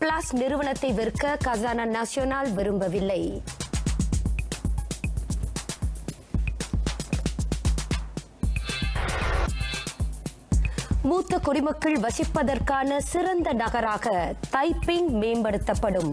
பிளாஸ் நிறுவனத்தை விற்க கசானா நேஷனல் விரும்பவில்லை மூத்த குடிமக்கள் வசிப்பதற்கான சிறந்த நகராக தைப்பிங் மேம்படுத்தப்படும்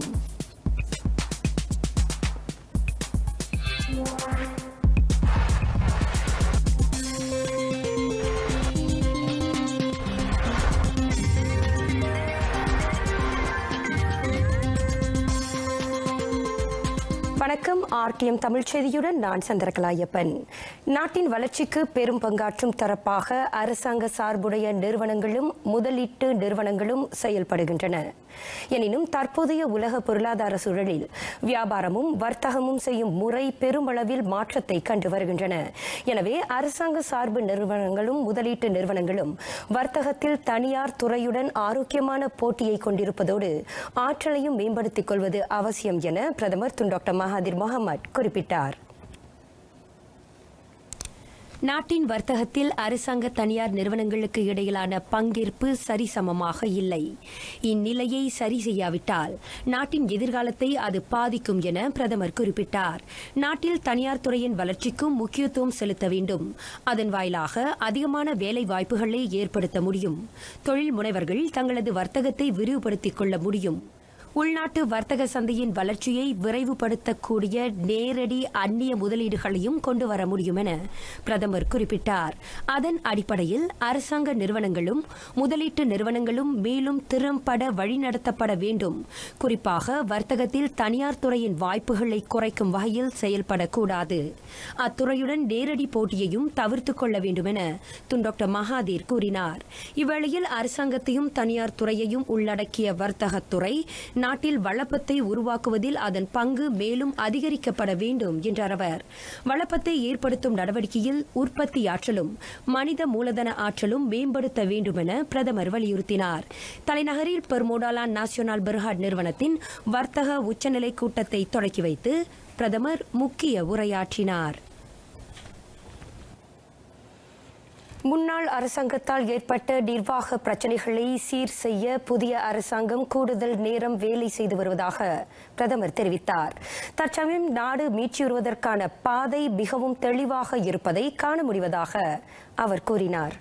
வணக்கம் ஆர்டிஎம் தமிழ் செய்தியுடன் நான் சந்திரகலாயப்பன் நாட்டின் வளர்ச்சிக்கு பெரும் பங்காற்றும் தரப்பாக அரசாங்க சார்புடைய நிறுவனங்களும் முதலீட்டு நிறுவனங்களும் செயல்படுகின்றன எனினும் தற்போதைய உலக பொருளாதார சூழலில் வியாபாரமும் வர்த்தகமும் செய்யும் முறை பெருமளவில் மாற்றத்தை கண்டு வருகின்றன எனவே அரசாங்க சார்பு நிறுவனங்களும் முதலீட்டு நிறுவனங்களும் வர்த்தகத்தில் தனியார் துறையுடன் ஆரோக்கியமான போட்டியை கொண்டிருப்பதோடு ஆற்றலையும் மேம்படுத்திக் கொள்வது அவசியம் என பிரதமர் துன் டாக்டர் மகாதிர் முகமது குறிப்பிட்டார் நாட்டின் வர்த்தகத்தில் அரசாங்க தனியார் நிறுவனங்களுக்கு இடையிலான பங்கேற்பு சரிசமமாக இல்லை இந்நிலையை சரி செய்யாவிட்டால் நாட்டின் எதிர்காலத்தை அது பாதிக்கும் என பிரதமர் குறிப்பிட்டார் நாட்டில் தனியார் துறையின் வளர்ச்சிக்கும் முக்கியத்துவம் செலுத்த வேண்டும் அதன் வாயிலாக அதிகமான வேலை வாய்ப்புகளை ஏற்படுத்த முடியும் தொழில் முனைவர்கள் தங்களது வர்த்தகத்தை விரிவுபடுத்திக் கொள்ள முடியும் உள்நாட்டு வர்த்தக சந்தையின் வளர்ச்சியை விரைவுபடுத்தக்கூடிய நேரடி அந்நிய முதலீடுகளையும் கொண்டு வர முடியும் என பிரதமர் குறிப்பிட்டார் அதன் அடிப்படையில் அரசாங்க நிறுவனங்களும் முதலீட்டு நிறுவனங்களும் மேலும் திறம்பட வழிநடத்தப்பட வேண்டும் குறிப்பாக வர்த்தகத்தில் தனியார் துறையின் வாய்ப்புகளை குறைக்கும் வகையில் செயல்படக்கூடாது அத்துறையுடன் நேரடி போட்டியையும் தவிர்த்துக் கொள்ள வேண்டும் என துன் டாக்டர் மகாதீர் கூறினார் இவ்வேளையில் அரசாங்கத்தையும் தனியார் துறையையும் உள்ளடக்கிய வர்த்தகத்துறை நாட்டில் வளப்பத்தை உருவாக்குவதில் அதன் பங்கு மேலும் அதிகரிக்கப்பட வேண்டும் என்றார் அவர் வளப்பத்தை ஏற்படுத்தும் நடவடிக்கையில் உற்பத்தி ஆற்றலும் மனித மூலதன ஆற்றலும் மேம்படுத்த வேண்டும் என பிரதமர் வலியுறுத்தினார் தலைநகரில் பெர்மோடாலா நேஷனல் பெர்ஹாட் நிறுவனத்தின் வர்த்தக உச்சநிலை கூட்டத்தை தொடக்கி வைத்து பிரதமர் முக்கிய உரையாற்றினார் முன்னாள் அரசாங்கத்தால் ஏற்பட்ட நிர்வாக பிரச்சினைகளை சீர் செய்ய புதிய அரசாங்கம் கூடுதல் நேரம் வேலை செய்து வருவதாக பிரதமர் தெரிவித்தார் தற்சமயம் நாடு மீட்சியுறுவதற்கான பாதை மிகவும் தெளிவாக இருப்பதை காண முடிவதாக அவர் கூறினார்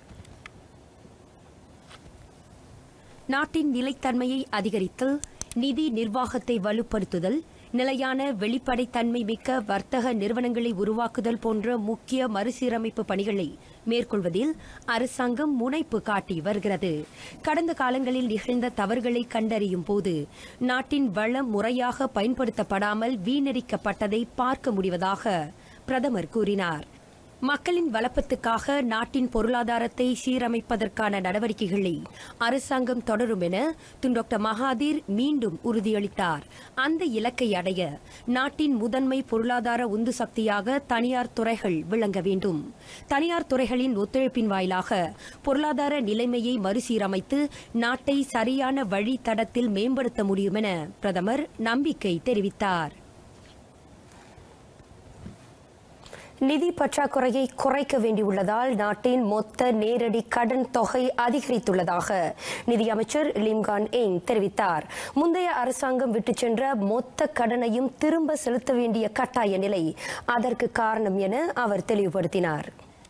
நாட்டின் நிலைத்தன்மையை அதிகரித்தல் நிதி நிர்வாகத்தை வலுப்படுத்துதல் நிலையான வெளிப்படைத்தன்மை மிக்க வர்த்தக நிறுவனங்களை உருவாக்குதல் போன்ற முக்கிய மறுசீரமைப்பு பணிகளை மேற்கொள்வதில் அரசாங்கம் முனைப்பு காட்டி வருகிறது கடந்த காலங்களில் நிகழ்ந்த தவறுகளை கண்டறியும் போது நாட்டின் வளம் முறையாக பயன்படுத்தப்படாமல் வீணடிக்கப்பட்டதை பார்க்க முடிவதாக பிரதமர் கூறினார் மக்களின் வளப்பத்துக்காக நாட்டின் பொருளாதாரத்தை சீரமைப்பதற்கான நடவடிக்கைகளை அரசாங்கம் தொடரும் என துன் டாக்டர் மகாதீர் மீண்டும் உறுதியளித்தார் அந்த இலக்கை அடைய நாட்டின் முதன்மை பொருளாதார உந்து சக்தியாக தனியார் துறைகள் விளங்க வேண்டும் தனியார் துறைகளின் ஒத்துழைப்பின் வாயிலாக பொருளாதார நிலைமையை மறுசீரமைத்து நாட்டை சரியான வழித்தடத்தில் மேம்படுத்த முடியும் என பிரதமர் நம்பிக்கை தெரிவித்தார் நிதி பற்றாக்குறையை குறைக்க வேண்டியுள்ளதால் நாட்டின் மொத்த நேரடி கடன் தொகை அதிகரித்துள்ளதாக நிதியமைச்சர் லிம்கான் எங் தெரிவித்தார் முந்தைய அரசாங்கம் விட்டுச் சென்ற மொத்த கடனையும் திரும்ப செலுத்த வேண்டிய கட்டாய நிலை அதற்கு காரணம் என அவர் தெளிவுபடுத்தினார்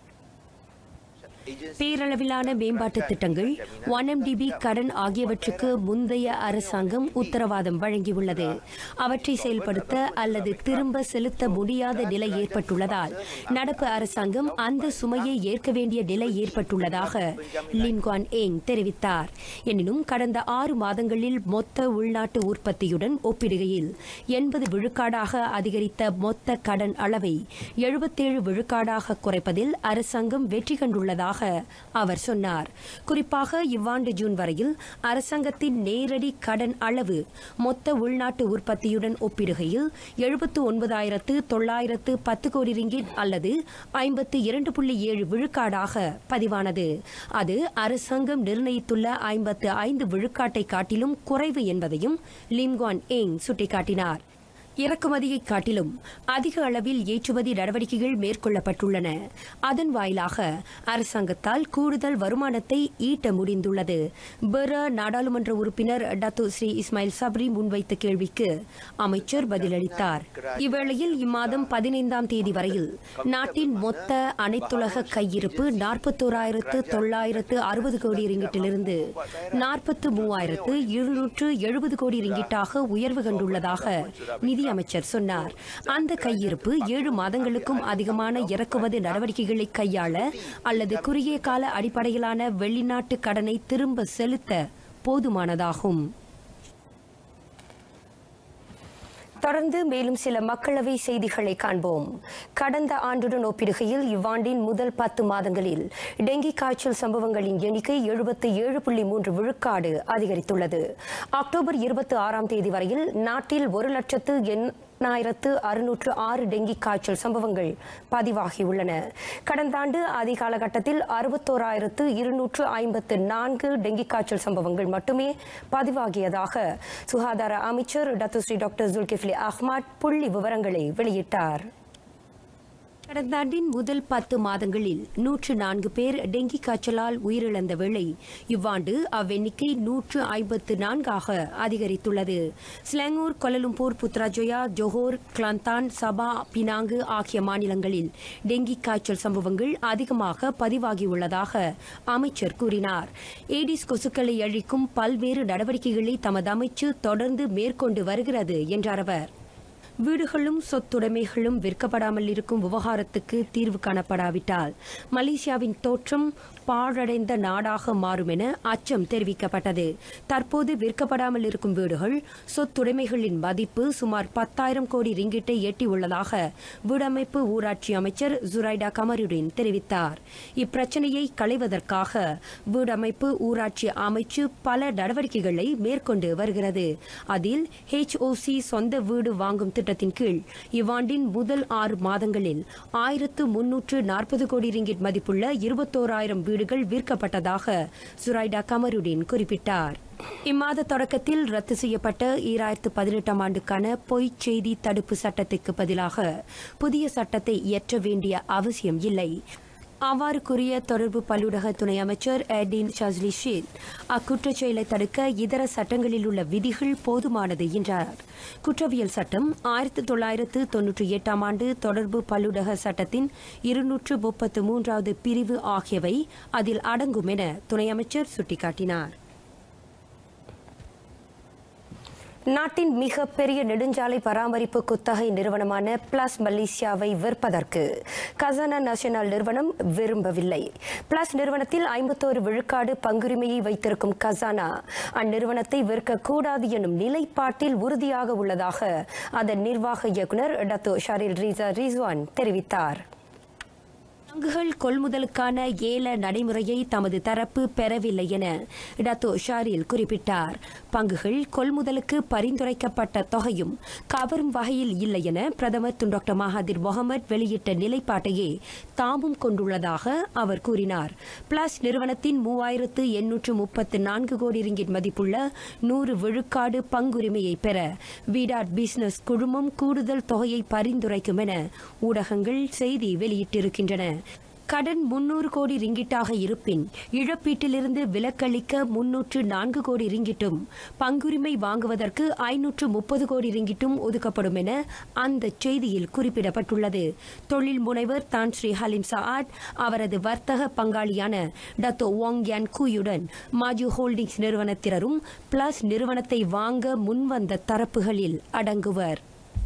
பேரளவிலான மேம்பாட்டு திட்டங்கள் ஒன் எம்டிபி கடன் ஆகியவற்றுக்கு முந்தைய அரசாங்கம் உத்தரவாதம் வழங்கியுள்ளது அவற்றை செயல்படுத்த அல்லது திரும்ப செலுத்த முடியாத நிலை ஏற்பட்டுள்ளதால் நடப்பு அரசாங்கம் அந்த சுமையை ஏற்க வேண்டிய நிலை ஏற்பட்டுள்ளதாக லின்கான் ஏங் தெரிவித்தார் எனினும் கடந்த ஆறு மாதங்களில் மொத்த உள்நாட்டு உற்பத்தியுடன் ஒப்பிடுகையில் எண்பது விழுக்காடாக அதிகரித்த மொத்த கடன் அளவை எழுபத்தேழு விழுக்காடாக குறைப்பதில் அரசாங்கம் வெற்றி கண்டுள்ளதாக அவர் சொன்னார் குறிப்பாக இவ்வாண்டு ஜூன் வரையில் அரசாங்கத்தின் நேரடி கடன் அளவு மொத்த உள்நாட்டு உற்பத்தியுடன் ஒப்பிடுகையில் எழுபத்து ஒன்பதாயிரத்து தொள்ளாயிரத்து பத்து கோடி ரிங்கிட் அல்லது ஐம்பத்து இரண்டு புள்ளி ஏழு விழுக்காடாக பதிவானது அது அரசாங்கம் நிர்ணயித்துள்ள ஐம்பத்து ஐந்து விழுக்காட்டை காட்டிலும் குறைவு என்பதையும் லிம்கான் ஏங் சுட்டிக்காட்டினார் இறக்குமதியை காட்டிலும் அதிக அளவில் ஏற்றுமதி நடவடிக்கைகள் மேற்கொள்ளப்பட்டுள்ளன அதன் வாயிலாக அரசாங்கத்தால் கூடுதல் வருமானத்தை ஈட்ட முடிந்துள்ளது பெர நாடாளுமன்ற உறுப்பினர் டத்து ஸ்ரீ இஸ்மாயில் சப்ரி முன்வைத்த கேள்விக்கு அமைச்சர் பதிலளித்தார் இவ்வேளையில் இம்மாதம் பதினைந்தாம் தேதி வரையில் நாட்டின் மொத்த அனைத்துலக கையிருப்பு நாற்பத்தோராயிரத்து தொள்ளாயிரத்து அறுபது கோடி ரிங்கிட்டிலிருந்து நாற்பத்து மூவாயிரத்து இருநூற்று எழுபது கோடி ரிங்கிட்டாக உயர்வு கண்டுள்ளதாக நிதி அமைச்சர் சொன்னார் அந்த கையிருப்பு ஏழு மாதங்களுக்கும் அதிகமான இறக்குமதி நடவடிக்கைகளை கையாள அல்லது குறுகிய கால அடிப்படையிலான வெளிநாட்டு கடனை திரும்ப செலுத்த போதுமானதாகும் தொடர்ந்து மேலும் சில மக்களவை செய்திகளை காண்போம் கடந்த ஆண்டுடன் ஒப்பிடுகையில் இவ்வாண்டின் முதல் பத்து மாதங்களில் டெங்கி காய்ச்சல் சம்பவங்களின் எண்ணிக்கை எழுபத்தி ஏழு புள்ளி மூன்று விழுக்காடு அதிகரித்துள்ளது அக்டோபர் இருபத்தி ஆறாம் தேதி வரையில் நாட்டில் ஒரு லட்சத்து எண்ணாயிரத்து அறுநூற்று ஆறு டெங்கி காய்ச்சல் சம்பவங்கள் பதிவாகியுள்ளன கடந்த ஆண்டு ஆதி காலகட்டத்தில் அறுபத்தோராயிரத்து இருநூற்று ஐம்பத்து நான்கு டெங்கி காய்ச்சல் சம்பவங்கள் மட்டுமே பதிவாகியதாக சுகாதார அமைச்சர் டத்துஸ்ரீ டாக்டர் ஜுல்கிஃப்லி அஹ்மத் புள்ளி விவரங்களை வெளியிட்டார் கடந்த ஆண்டின் முதல் பத்து மாதங்களில் நூற்று நான்கு பேர் டெங்கி காய்ச்சலால் உயிரிழந்த வேளை இவ்வாண்டு அவ்வெண்ணிக்கை நூற்று ஐம்பத்து நான்காக அதிகரித்துள்ளது Selangor Kuala Lumpur Putrajaya Johor Kelantan Sabah Penang ஆகிய மாநிலங்களில் டெங்கி காய்ச்சல் சம்பவங்கள் அதிகமாக பதிவாகியுள்ளதாக அமைச்சர் கூறினார் ஏடிஸ் கொசுக்களை அழிக்கும் பல்வேறு நடவடிக்கைகளை தமது அமைச்சு தொடர்ந்து மேற்கொண்டு வருகிறது என்றார் அவர் வீடுகளும் சொத்துடைமைகளும் விற்கப்படாமல் இருக்கும் விவகாரத்துக்கு தீர்வு காணப்படாவிட்டால் மலேசியாவின் தோற்றம் பாழடைந்த நாடாக மாறும் என அச்சம் தெரிவிக்கப்பட்டது தற்போது விற்கப்படாமல் இருக்கும் வீடுகள் சொத்துடைமைகளின் மதிப்பு சுமார் பத்தாயிரம் கோடி ரிங்கிட்டை எட்டியுள்ளதாக வீடமைப்பு ஊராட்சி அமைச்சர் ஜுரைடா கமருடின் தெரிவித்தார் இப்பிரச்சனையை களைவதற்காக வீடமைப்பு ஊராட்சி அமைச்சு பல நடவடிக்கைகளை மேற்கொண்டு வருகிறது அதில் ஹெச்ஓசி சொந்த வீடு வாங்கும் திட்டத்தின் கீழ் இவ்வாண்டின் முதல் ஆறு மாதங்களில் ஆயிரத்து முன்னூற்று நாற்பது கோடி ரிங்கிட் மதிப்புள்ள இருபத்தோராயிரம் வீடுகள் விற்கப்பட்டதாக சுரைடா கமருடீன் குறிப்பிட்டார் இம்மாத தொடக்கத்தில் ரத்து செய்யப்பட்ட ஈராயிரத்து பதினெட்டாம் ஆண்டுக்கான பொய்ச் செய்தி தடுப்பு சட்டத்துக்கு பதிலாக புதிய சட்டத்தை இயற்ற வேண்டிய அவசியம் இல்லை அவ்வாறு கூறிய தொடர்பு பல்லுடக துணை அமைச்சர் எடின் ஷாஸ்லி ஷீத் அக்குற்றச் செயலை தடுக்க இதர சட்டங்களில் உள்ள விதிகள் போதுமானது என்றார் குற்றவியல் சட்டம் ஆயிரத்தி தொள்ளாயிரத்து தொன்னூற்றி எட்டாம் ஆண்டு தொடர்பு பல்லுடக சட்டத்தின் இருநூற்று முப்பத்து மூன்றாவது பிரிவு ஆகியவை அதில் அடங்கும் என துணை அமைச்சர் சுட்டிக்காட்டினார் நாட்டின் மிகப்பெரிய நெடுஞ்சாலை பராமரிப்பு குத்தகை நிறுவனமான பிளஸ் மலேசியாவை விற்பதற்கு கசானா நேஷனல் நிறுவனம் விரும்பவில்லை பிளஸ் நிறுவனத்தில் ஐம்பத்தோரு விழுக்காடு பங்குரிமையை வைத்திருக்கும் கசானா அந்நிறுவனத்தை விற்கக்கூடாது எனும் நிலைப்பாட்டில் உறுதியாக உள்ளதாக அதன் நிர்வாக இயக்குநர் டத்தோ ஷரில் ரீசா ரிஸ்வான் தெரிவித்தார் பங்குகள் கொள்முதலுக்கான ஏல நடைமுறையை தமது தரப்பு பெறவில்லை என டத்தோ ஷாரில் குறிப்பிட்டார் பங்குகள் கொள்முதலுக்கு பரிந்துரைக்கப்பட்ட தொகையும் கவரும் வகையில் இல்லை என பிரதமர் துன் டாக்டர் மகாதிர் முகமது வெளியிட்ட நிலைப்பாட்டையே தாமும் கொண்டுள்ளதாக அவர் கூறினார் பிளஸ் நிறுவனத்தின் மூவாயிரத்து எண்ணூற்று முப்பத்து நான்கு கோடி ரிங்கிட் மதிப்புள்ள நூறு விழுக்காடு பங்குரிமையை பெற விடாட் பிசினஸ் குழுமம் கூடுதல் தொகையை பரிந்துரைக்கும் என ஊடகங்கள் செய்தி வெளியிட்டிருக்கின்றன கடன் முன்னூறு கோடி ரிங்கிட்டாக இருப்பின் இழப்பீட்டிலிருந்து விலக்களிக்க முன்னூற்று நான்கு கோடி ரிங்கிட்டும் பங்குரிமை வாங்குவதற்கு ஐநூற்று முப்பது கோடி ரிங்கிட்டும் ஒதுக்கப்படும் என அந்த செய்தியில் குறிப்பிடப்பட்டுள்ளது தொழில் முனைவர் தான் ஸ்ரீ ஹலிம் சாட் அவரது வர்த்தக பங்காளியான டத்தோ வாங் யான் கூயுடன் மாஜு ஹோல்டிங்ஸ் நிறுவனத்தினரும் பிளஸ் நிறுவனத்தை வாங்க முன்வந்த தரப்புகளில் அடங்குவர்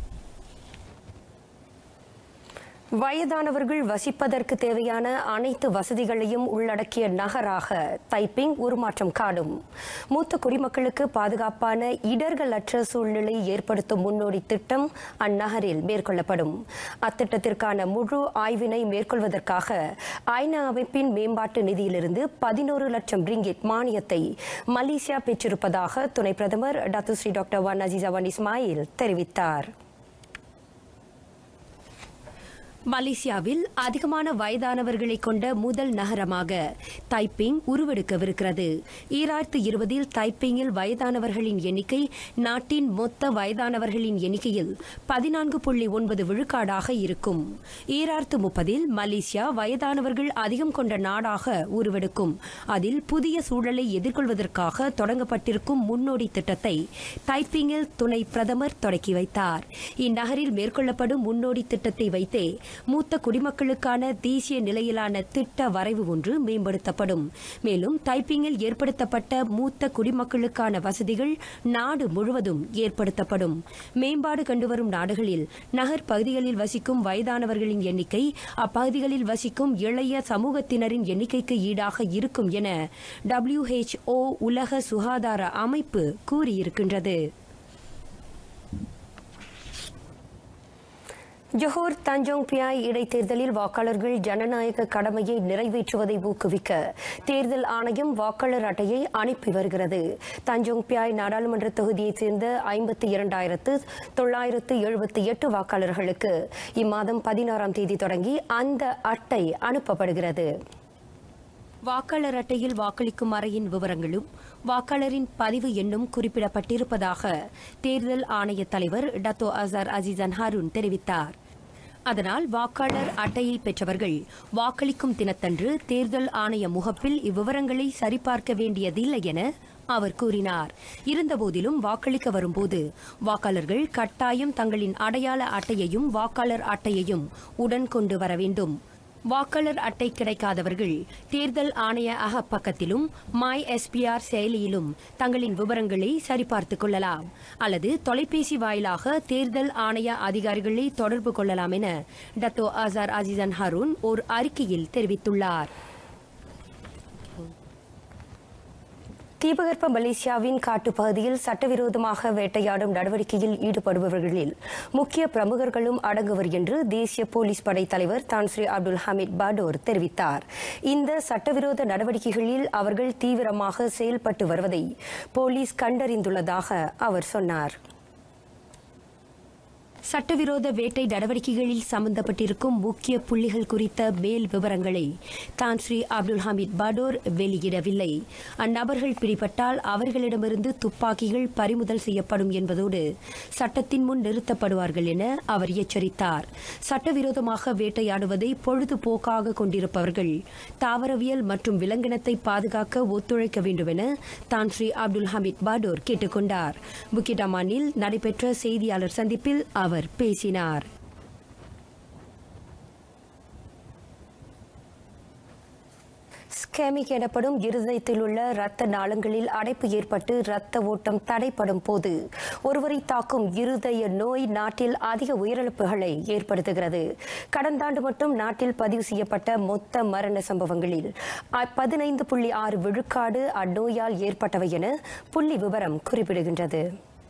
வயதானவர்கள் வசிப்பதற்கு தேவையான அனைத்து வசதிகளையும் உள்ளடக்கிய நகராக தைப்பிங் உருமாற்றம் காணும் மூத்த குடிமக்களுக்கு பாதுகாப்பான இடர்களற்ற சூழ்நிலை ஏற்படுத்தும் முன்னோடி திட்டம் அந்நகரில் மேற்கொள்ளப்படும் அத்திட்டத்திற்கான முழு ஆய்வினை மேற்கொள்வதற்காக ஐநா அமைப்பின் மேம்பாட்டு நிதியிலிருந்து பதினோரு லட்சம் ரிங்கிட் மானியத்தை மலேசியா பெற்றிருப்பதாக துணை பிரதமர் Datuk Seri doctor Wan Azizah Wan Ismail தெரிவித்தார் மலேசியாவில் அதிகமான வயதானவர்களை கொண்ட முதல் நகரமாக தைப்பிங் உருவெடுக்கவிருக்கிறது ஈராயிரத்து இருபதில் தைப்பிங்கில் வயதானவர்களின் எண்ணிக்கை நாட்டின் மொத்த வயதானவர்களின் எண்ணிக்கையில் பதினான்கு புள்ளி ஒன்பது விழுக்காடாக இருக்கும் ஈராயிரத்து முப்பதில் மலேசியா வயதானவர்கள் அதிகம் கொண்ட நாடாக உருவெடுக்கும் அதில் புதிய சூழலை எதிர்கொள்வதற்காக தொடங்கப்பட்டிருக்கும் முன்னோடி திட்டத்தை தைப்பிங்கில் துணை பிரதமர் தொடக்கி வைத்தார் இந்நகரில் மேற்கொள்ளப்படும் முன்னோடி திட்டத்தை வைத்தே மூத்த குடிமக்களுக்கான தேசிய நிலையிலான திட்ட வரைவு ஒன்று மேம்படுத்தப்படும் மேலும் தைப்பிங்கில் ஏற்படுத்தப்பட்ட மூத்த குடிமக்களுக்கான வசதிகள் நாடு முழுவதும் ஏற்படுத்தப்படும் மேம்பாடு கண்டுவரும் நாடுகளில் நகர் பகுதிகளில் வசிக்கும் வயதானவர்களின் எண்ணிக்கை அப்பகுதிகளில் வசிக்கும் இளைய சமூகத்தினரின் எண்ணிக்கைக்கு ஈடாக இருக்கும் என WHO உலக சுகாதார அமைப்பு கூறியிருக்கின்றது ஜொஹோர் தஞ்சோங் பியாய் இடைத்தேர்தலில் வாக்காளர்கள் ஜனநாயக கடமையை நிறைவேற்றுவதை ஊக்குவிக்க தேர்தல் ஆணையம் வாக்காளர் அட்டையை அனுப்பி வருகிறது தஞ்சோங் பியாய் நாடாளுமன்ற தொகுதியைச் சேர்ந்த ஐம்பத்தி இரண்டாயிரத்து தொள்ளாயிரத்து எழுபத்தி எட்டு வாக்காளர்களுக்கு இம்மாதம் பதினாறாம் தேதி தொடங்கி அந்த அட்டை அனுப்பப்படுகிறது வாக்காளர் அட்டையில் வாக்களிக்கும் அறையின் விவரங்களும் வாக்காளரின் பதிவு எண்ணும் குறிப்பிடப்பட்டிருப்பதாக தேர்தல் ஆணைய தலைவர் டத்தோ அசார் அசிசன் ஹாரூன் தெரிவித்தார் அதனால் வாக்காளர் அட்டையை பெற்றவர்கள் வாக்களிக்கும் தினத்தன்று தேர்தல் ஆணைய முகப்பில் இவ்விவரங்களை சரிபார்க்க வேண்டியதில்லை என அவர் கூறினார் இருந்தபோதிலும் வாக்களிக்க வரும்போது வாக்காளர்கள் கட்டாயம் தங்களின் அடையாள அட்டையையும் வாக்காளர் அட்டையையும் உடன் கொண்டு வர வேண்டும் வாக்காளர் அட்டை கிடைக்காதவர்கள் தேர்தல் ஆணைய அகப்பக்கத்திலும் மை எஸ்பிஆர் செயலியிலும் தங்களின் விவரங்களை சரிபார்த்துக் கொள்ளலாம் அல்லது தொலைபேசி வாயிலாக தேர்தல் ஆணைய அதிகாரிகளை தொடர்பு கொள்ளலாம் என டத்தோ அசார் அசிசன் ஹரூன் ஒரு அறிக்கையில் தெரிவித்துள்ளார் தீபகற்ப மலேசியாவின் காட்டுப்பகுதியில் சட்டவிரோதமாக வேட்டையாடும் நடவடிக்கையில் ஈடுபடுபவர்களில் முக்கிய பிரமுகர்களும் அடங்குவர் என்று தேசிய போலீஸ் படை தலைவர் தான் ஸ்ரீ அப்துல் ஹமீத் பாடோர் தெரிவித்தார் இந்த சட்டவிரோத நடவடிக்கைகளில் அவர்கள் தீவிரமாக செயல்பட்டு வருவதை போலீஸ் கண்டறிந்துள்ளதாக அவர் சொன்னார் சட்டவிரோத வேட்டை நடவடிக்கைகளில் சம்பந்தப்பட்டிருக்கும் முக்கிய புள்ளிகள் குறித்த மேல் விவரங்களை தான் ஸ்ரீ அப்துல் ஹமீத் பாடோர் வெளியிடவில்லை அந்நபர்கள் பிடிபட்டால் அவர்களிடமிருந்து துப்பாக்கிகள் பறிமுதல் செய்யப்படும் என்பதோடு சட்டத்தின் முன் நிறுத்தப்படுவார்கள் என அவர் எச்சரித்தார் சட்டவிரோதமாக வேட்டையாடுவதை பொழுதுபோக்காக கொண்டிருப்பவர்கள் தாவரவியல் மற்றும் விலங்கினத்தை பாதுகாக்க ஒத்துழைக்க வேண்டும் என தான் ஸ்ரீ அப்துல் ஹமீத் பாடோர் கேட்டுக் கொண்டார் புக்கிடமானில் நடைபெற்ற செய்தியாளர் சந்திப்பில் அவர் பேசினார் ஸ்கேமிக் எனப்படும் இருதயத்தில் உள்ள இரத்த நாளங்களில் அடைப்பு ஏற்பட்டு இரத்த ஓட்டம் தடைப்படும் போது ஒருவரை தாக்கும் இருதய நோய் நாட்டில் அதிக உயிரிழப்புகளை ஏற்படுத்துகிறது கடந்த ஆண்டு மட்டும் நாட்டில் பதிவு செய்யப்பட்ட மொத்த மரண சம்பவங்களில் பதினைந்து புள்ளி ஆறு விழுக்காடு அந்நோயால் ஏற்பட்டவை என புள்ளி விவரம் குறிப்பிடுகின்றது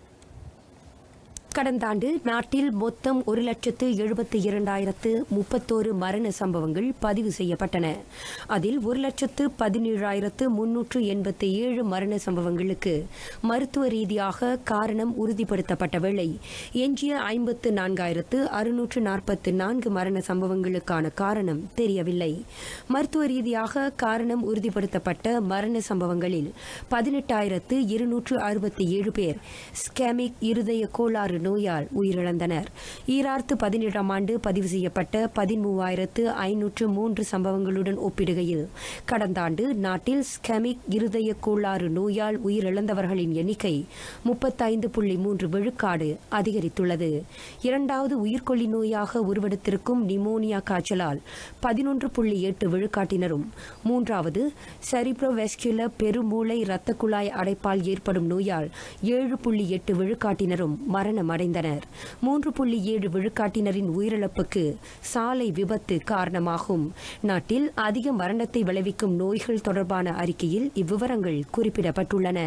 கடந்த ஆண்டு நாட்டில் மொத்தம் ஒரு லட்சத்து எழுபத்தி இரண்டாயிரத்து முப்பத்தோரு மரண சம்பவங்கள் பதிவு செய்யப்பட்டன அதில் ஒரு லட்சத்து பதினேழாயிரத்து முன்னூற்று எண்பத்தி ஏழு மரண சம்பவங்களுக்கு மருத்துவ ரீதியாக காரணம் உறுதிப்படுத்தப்பட்ட வேளை எஞ்சிய ஐம்பத்து நான்காயிரத்து அறுநூற்று நாற்பத்து நான்கு மரண சம்பவங்களுக்கான காரணம் தெரியவில்லை மருத்துவ ரீதியாக காரணம் உறுதிப்படுத்தப்பட்ட மரண சம்பவங்களில் பதினெட்டாயிரத்து இருநூற்று அறுபத்தி ஏழு பேர் ஸ்கேமிக் இருதய கோளாறு நோயால் உயிரிழந்தனர் ஈராயிரத்து பதினேழாம் ஆண்டு பதிவு செய்யப்பட்ட பதிமூவாயிரத்து ஐநூற்று மூன்று சம்பவங்களுடன் ஒப்பிடுகையில் கடந்த ஆண்டு நாட்டில் ஸ்கெமிக் இருதய கோளாறு நோயால் உயிரிழந்தவர்களின் எண்ணிக்கை முப்பத்தைந்து புள்ளி மூன்று விழுக்காடு அதிகரித்துள்ளது இரண்டாவது உயிர்கொல்லி நோயாக உருவெடுத்திருக்கும் நிமோனியா காய்ச்சலால் பதினொன்று புள்ளி எட்டு விழுக்காட்டினரும் மூன்றாவது செரிப்ரோவெஸ்குலர் பெருமூளை இரத்த குழாய் அடைப்பால் ஏற்படும் நோயால் ஏழு புள்ளி எட்டு விழுக்காட்டினரும் மரணம் அடைந்தனர் மூன்று புள்ளி ஏழு விழுக்காட்டினரின் உயிரிழப்புக்கு சாலை விபத்து காரணமாகும் நாட்டில் அதிக மரணத்தை விளைவிக்கும் நோய்கள் தொடர்பான அறிக்கையில் இவ்விவரங்கள் குறிப்பிடப்பட்டுள்ளன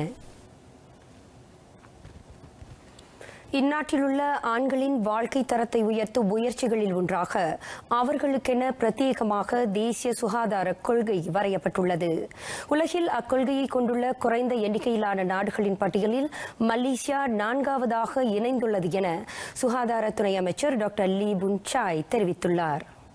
இந்நாட்டிலுள்ள ஆண்களின் வாழ்க்கை தரத்தை உயர்த்தும் முயற்சிகளில் ஒன்றாக அவர்களுக்கென பிரத்யேகமாக தேசிய சுகாதார கொள்கை வரையப்பட்டுள்ளது உலகில் அக்கொள்கையை கொண்டுள்ள குறைந்த எண்ணிக்கையிலான நாடுகளின் பட்டியலில் மலேசியா நான்காவதாக இணைந்துள்ளது என சுகாதாரத்துறை அமைச்சர் டாக்டர் லீ புன் சாய் தெரிவித்துள்ளார்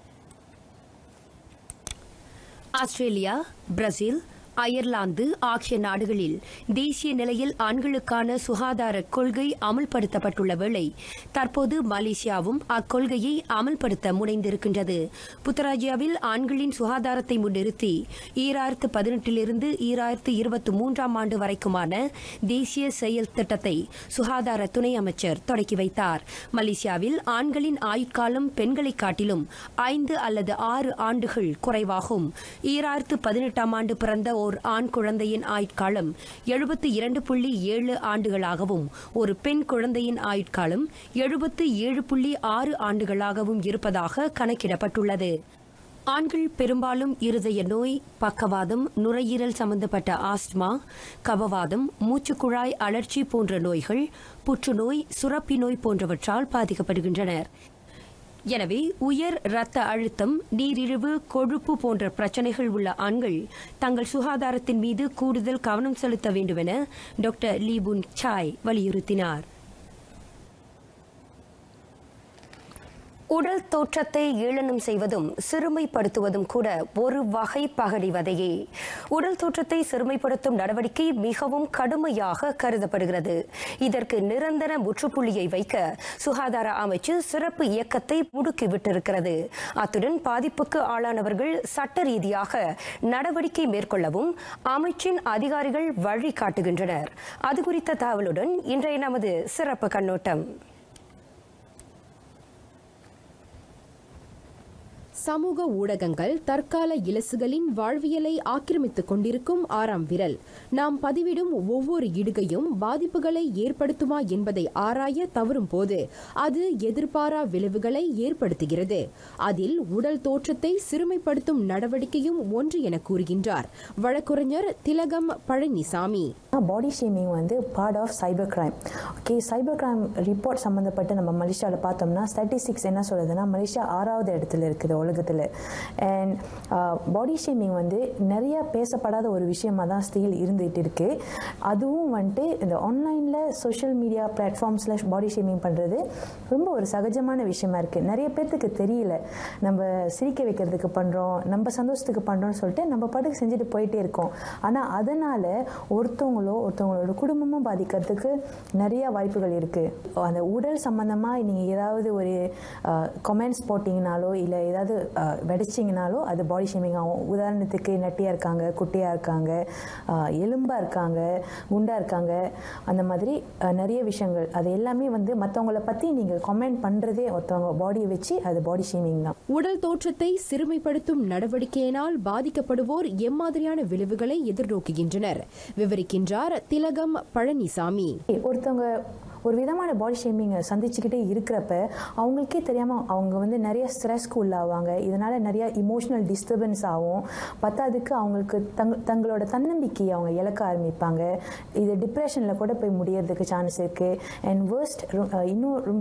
ஆஸ்திரேலியா பிரேசில் அயர்லாந்து ஆகிய நாடுகளில் தேசிய நிலையில் ஆண்களுக்கான சுகாதார கொள்கை அமல்படுத்தப்பட்டுள்ள வேளை தற்போது மலேசியாவும் அக்கொள்கையை அமல்படுத்த முனைந்திருக்கின்றது புத்தராஜியாவில் ஆண்களின் சுகாதாரத்தை முன்னிறுத்தி ஈராயிரத்து பதினெட்டிலிருந்து ஈராயிரத்து இருபத்தி மூன்றாம் ஆண்டு வரைக்குமான தேசிய செயல் திட்டத்தை சுகாதார துணை அமைச்சர் தொடக்கி வைத்தார் மலேசியாவில் ஆண்களின் ஆயுட்காலம் பெண்களை காட்டிலும் ஐந்து அல்லது ஆறு ஆண்டுகள் குறைவாகும் ஈராயிரத்து பதினெட்டாம் ஆண்டு பிறந்த ஓர் ஆண் குழந்தையின் ஆயுட்காலம் எழுபத்து இரண்டு புள்ளி ஏழு ஆண்டுகளாகவும் ஒரு பெண் குழந்தையின் ஆயுட்காலம் எழுபத்து ஏழு புள்ளி ஆறு ஆண்டுகளாகவும் இருப்பதாக கணக்கிடப்பட்டுள்ளது ஆண்கள் பெரும்பாலும் இருதய நோய் பக்கவாதம் நுரையீரல் சம்பந்தப்பட்ட ஆஸ்துமா கபவாதம் மூச்சுக்குழாய் அழற்சி போன்ற நோய்கள் புற்றுநோய் சுரப்பி நோய் போன்றவற்றால் பாதிக்கப்படுகின்றனர் எனவே உயர் இரத்த அழுத்தம் நீரிழிவு கொழுப்பு போன்ற பிரச்சனைகள் உள்ள ஆண்கள் தங்கள் சுகாதாரத்தின் மீது கூடுதல் கவனம் செலுத்த வேண்டும் என டாக்டர் லீபுன் சாய் வலியுறுத்தினார் உடல் தோற்றத்தை ஏளனம் செய்வதும் சிறுமைப்படுத்துவதும் கூட ஒரு வகை பகடிவதையே உடல் தோற்றத்தை சிறுமைப்படுத்தும் நடவடிக்கை மிகவும் கடுமையாக கருதப்படுகிறது இதற்கு நிரந்தர முற்றுப்புள்ளியை வைக்க சுகாதார அமைச்சு சிறப்பு இயக்கத்தை முடுக்கிவிட்டிருக்கிறது அத்துடன் பாதிப்புக்கு ஆளானவர்கள் சட்ட ரீதியாக நடவடிக்கை மேற்கொள்ளவும் அமைச்சின் அதிகாரிகள் வழிகாட்டுகின்றனர் அது குறித்த தகவலுடன் இன்றைய நமது சிறப்பு கண்ணோட்டம் சமூக ஊடகங்கள் தற்கால இலசுகளின் வாழ்வியலை ஆக்கிரமித்துக் கொண்டிருக்கும் ஆறாம் விரல் நாம் பதிவிடும் ஒவ்வொரு இடுகையும் பாதிப்புகளை ஏற்படுத்துமா என்பதை ஆராய தவறும் போது அது எதிர்பாரா விளைவுகளை ஏற்படுத்துகிறது அதில் உடல் தோற்றத்தை சிறுமைப்படுத்தும் நடவடிக்கையும் ஒன்று என கூறுகின்றார் வழக்குரைஞர் திலகம் பழனிசாமி பாடி ஷேமிங் வந்து part of cyber crime okay cyber crime report சம்மந்தப்பட்டு நம்ம மலேசியாவில் பார்த்தோம்னா ஸ்டாட்டிஸ்டிக்ஸ் என்ன சொல்லுதுன்னா மலேசியா ஆறாவது இடத்துல இருக்குது உலகத்தில் அண்ட் பாடி ஷேமிங் வந்து நிறைய பேசப்படாத ஒரு விஷயமா தான் ஸ்டீல் இருந்துகிட்டு இருக்கு அதுவும் வந்துட்டு இந்த ஆன்லைனில் சோஷியல் மீடியா பிளாட்ஃபார்ம்ஸில் பாடி ஷேமிங் பண்ணுறது ரொம்ப ஒரு சகஜமான விஷயமா இருக்குது நிறைய பேர்த்துக்கு தெரியல நம்ம சிரிக்க வைக்கிறதுக்கு பண்ணுறோம் நம்ம சந்தோஷத்துக்கு பண்ணுறோம்னு சொல்லிட்டு நம்ம பாட்டுக்கு செஞ்சுட்டு போயிட்டே இருக்கோம் ஆனால் அதனால் ஒருத்தவங்களோ ஒருத்தவங்களோட குடும்பமும் பாதிக்கிறதுக்கு நிறைய வாய்ப்புகள் இருக்குது அந்த உடல் சம்மந்தமாக நீங்கள் ஏதாவது ஒரு கமெண்ட்ஸ் போட்டிங்கனாலோ இல்லை ஏதாவது அஹ், வெடிச்சிங்கனாலோ அது பாடி ஷேமிங் ஆகும் உதாரணத்துக்கு நட்டியாக இருக்காங்க குட்டியாக இருக்காங்க அஹ், எலும்பாக இருக்காங்க குண்டாக இருக்காங்க அந்த மாதிரி அஹ், நிறைய விஷயங்கள் அது எல்லாமே வந்து மற்றவங்கள பற்றி நீங்கள் கமெண்ட் பண்ணுறதே ஒருத்தவங்க பாடியை வச்சு அது பாடி ஷேமிங் தான் உடல் தோற்றத்தை சிறுமைப்படுத்தும் நடவடிக்கையினால் பாதிக்கப்படுவோர் எம்மாதிரியான விளைவுகளை எதிர்நோக்குகின்றனர் விவரிக்கின்றார் திலகம் பழனிசாமி ஒருத்தவங்க ஒரு விதமான பாடி ஷேமிங்கை சந்திச்சுக்கிட்டே இருக்கிறப்ப அவங்களுக்கே தெரியாமல் அவங்க வந்து நிறைய ஸ்ட்ரெஸ்க்கு உள்ளாவாங்க இதனால் நிறைய இமோஷனல் டிஸ்டர்பன்ஸ் ஆகும் பத்தாதுக்கு அவங்களுக்கு தங் தங்களோட தன்னம்பிக்கையை அவங்க இழக்க ஆரம்பிப்பாங்க இது டிப்ரெஷனில் கூட போய் முடியறதுக்கு சான்ஸ் இருக்குது அண்ட் வேர்ஸ்ட் இன்னும் ரொம்ப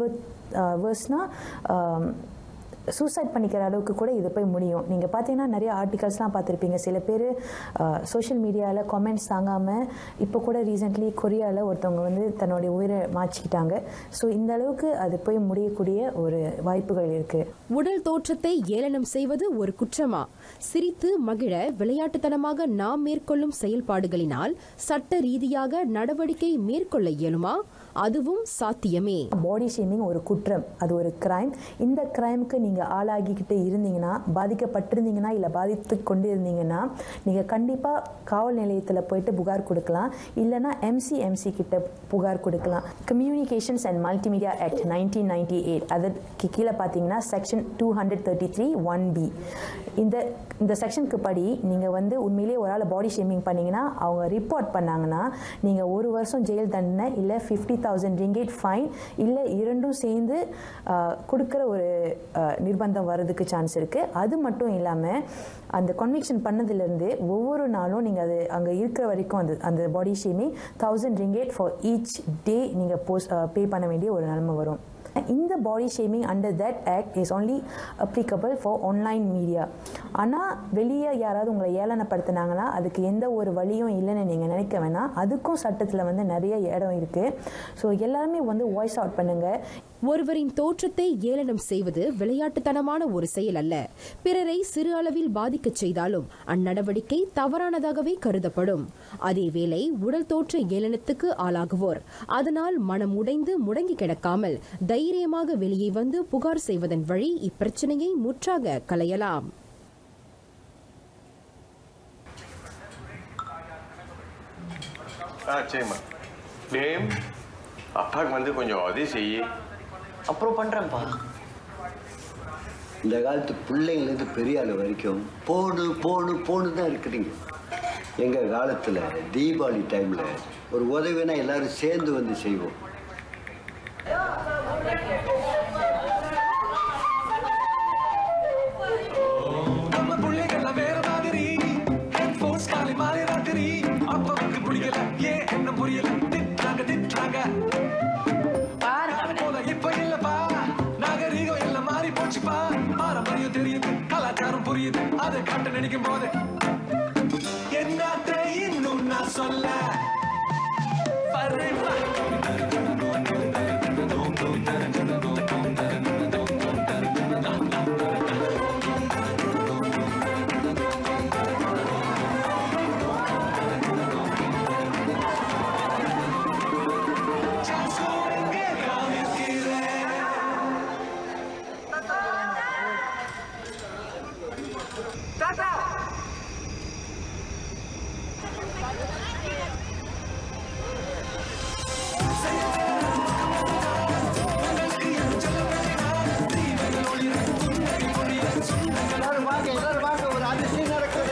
வேர்ஸ்னால் சூசைட் பண்ணிக்கிற அளவுக்கு கூட இது போய் முடியும் நீங்கள் பார்த்தீங்கன்னா நிறைய ஆர்டிகல்ஸ்லாம் பார்த்துருப்பீங்க சில பேர் சோஷியல் மீடியாவில் கமெண்ட்ஸ் தாங்காமல் இப்போ கூட ரீசெண்ட்லி கொரியாவில் ஒருத்தவங்க வந்து தன்னுடைய உயிரை மாற்றிக்கிட்டாங்க ஸோ இந்த அளவுக்கு அது போய் முடியக்கூடிய ஒரு வாய்ப்புகள் இருக்குது உடல் தோற்றத்தை ஏளனம் செய்வது ஒரு குற்றமா சிரித்து மகிழ விளையாட்டுத்தனமாக நாம் மேற்கொள்ளும் செயல்பாடுகளினால் சட்ட ரீதியாக நடவடிக்கை மேற்கொள்ள இயலுமா அதுவும் சாத்தியமே பாடி ஷேமிங் ஒரு குற்றம் அது ஒரு கிரைம் இந்த கிரைமுக்கு நீங்கள் ஆளாகிக்கிட்டு இருந்தீங்கன்னா பாதிக்கப்பட்டிருந்தீங்கன்னா இல்லை பாதித்து கொண்டு இருந்தீங்கன்னா நீங்கள் கண்டிப்பாக காவல் நிலையத்தில் போயிட்டு புகார் கொடுக்கலாம் இல்லைனா எம்சிஎம்சி கிட்ட புகார் கொடுக்கலாம் communications and multimedia act nineteen ninety eight அதற்கு கீழே பார்த்தீங்கன்னா section two hundred thirty three one B இந்த இந்த செக்ஷனுக்கு படி நீங்கள் வந்து உண்மையிலேயே ஒரு ஆளை பாடி ஷேமிங் பண்ணீங்கன்னா அவங்க ரிப்போர்ட் பண்ணாங்கன்னா நீங்கள் ஒரு வருஷம் ஜெயில் தண்டனை இல்லை ஃபிஃப்டி தௌசண்ட் ரிங்கேட் ஃபைன் இல்லை இரண்டும் சேர்ந்து ஆஹ், கொடுக்குற ஒரு ஆஹ், நிர்பந்தம் வர்றதுக்கு சான்ஸ் இருக்குது அது மட்டும் இல்லாமல் அந்த கன்விக்ஷன் பண்ணதுலேருந்து ஒவ்வொரு நாளும் நீங்கள் அது அங்கே இருக்கிற வரைக்கும் அந்த அந்த body shaming thousand ringgit for each day நீங்கள் போஸ்ட் பே பண்ண வேண்டிய ஒரு நிலைமை வரும் இந்த body shaming under that act is only applicable for online media ஆனால் வெளியே யாராவது உங்களை ஏளனப்படுத்தினாங்கன்னா அதுக்கு எந்த ஒரு வழியும் இல்லைன்னு நீங்கள் நினைக்க வேணாம் அதுக்கும் சட்டத்தில் வந்து நிறைய இடம் இருக்குது ஸோ எல்லாருமே வந்து வாய்ஸ் அவுட் பண்ணுங்கள் ஒருவரின் தோற்றத்தை ஏளனம் செய்வது விளையாட்டுத்தனமான ஒரு செயல் அல்ல பிறரை சிறு அளவில் பாதிக்கச் செய்தாலும் அந்நடவடிக்கை தவறானதாகவே கருதப்படும் அதேவேளை உடல் தோற்ற ஏளனத்துக்கு ஆளாகுவோர் அதனால் மனம் உடைந்து முடங்கி கிடக்காமல் தைரியமாக வெளியே வந்து புகார் செய்வதன் வழி இப்பிரச்சனையை முற்றாக களையலாம் ஆ சரிம்மா டேம் அப்பாவுக்கு வந்து கொஞ்சம் உதவி செய்யி அப்புறம் பண்றேன்ப்பா இந்த காலத்து பிள்ளைங்கலேருந்து பெரிய ஆள் வரைக்கும் போடு போடு போடு தான் இருக்கிறீங்க எங்கள் காலத்தில் தீபாவளி டைமில் ஒரு உதவினா எல்லாரும் சேர்ந்து வந்து செய்வோம் நம்ம புள்ளைகள்லாம் வேற மாதிரி ஹெட்போன்ஸ் காலை மாலை ராத்திரி அப்பாவுக்கு பிடிக்கல ஏன் என்ன புரியல திட்டுறாங்க திட்டுறாங்க அது போல இப்ப இல்லப்பா நாகரீகம் எல்லாம் மாறி போச்சுப்பா பாரம்பரியம் தெரியுது கலாச்சாரம் புரியுது அதை காட்ட நினைக்கும் போது என்னத்த இன்னும் நான் சொல்ல வரேன் வா. சாசோங்க காமிக்கிறேன் எல்லாரும் வாங்க எல்லாரும் வாங்க ஒரு அதிசயம் நடக்குது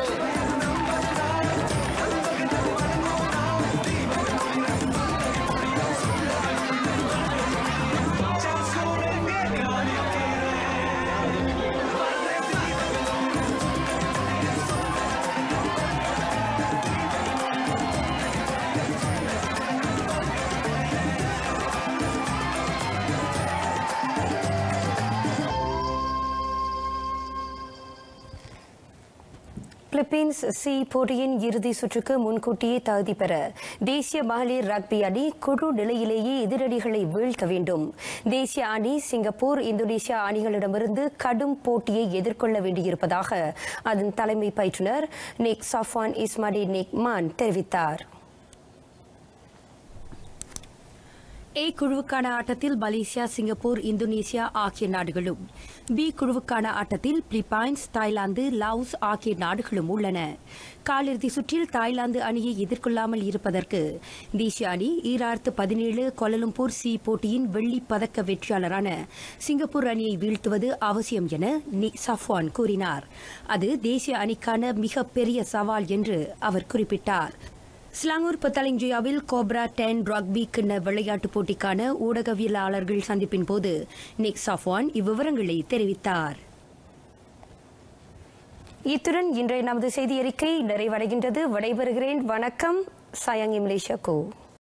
பிலிப்பீன்ஸ் சி போட்டியின் இறுதி சுற்றுக்கு முன்கூட்டியே தகுதி பெற தேசிய மகளிர் ரக்பி அணி குழு நிலையிலேயே எதிரடிகளை வீழ்த்த வேண்டும் தேசிய அணி சிங்கப்பூர் இந்தோனேசியா அணிகளிடமிருந்து கடும் போட்டியை எதிர்கொள்ள வேண்டியிருப்பதாக அதன் தலைமை பயிற்றுனர் நிக் சஃபான் இஸ்மாடி நிக் மான் தெரிவித்தார் ஏ குழுவுக்கான ஆட்டத்தில் மலேசியா சிங்கப்பூர் இந்தோனேசியா ஆகிய நாடுகளும் பி குழுவுக்கான ஆட்டத்தில் பிலிப்பைன்ஸ் தாய்லாந்து லாவோஸ் ஆகிய நாடுகளும் உள்ளன காலிறுதி சுற்றில் தாய்லாந்து அணியை எதிர்கொள்ளாமல் இருப்பதற்கு தேசிய அணி ஈராயிரத்து பதினேழு கொலலம்பூர் சி போட்டியின் வெள்ளிப் பதக்க வெற்றியாளரான சிங்கப்பூர் அணியை வீழ்த்துவது அவசியம் என நி சஃப்வான் கூறினார் அது தேசிய அணிக்கான மிகப்பெரிய சவால் என்று அவர் குறிப்பிட்டார் ஸ்லாங்கூர் பத்தாலிஞ்சியாவில் கோப்ரா டென் ரக்பி கிண்ண விளையாட்டுப் போட்டிக்கான ஊடகவியலாளர்கள் சந்திப்பின் போது நிக் சாஃப்வான் இவ்விவரங்களை தெரிவித்தார் இத்துடன் இன்றைய நமது செய்தி அறிக்கை நிறைவடைகின்றது விடைபெறுகிறேன் வணக்கம் சயங்கி மலேசியா கோ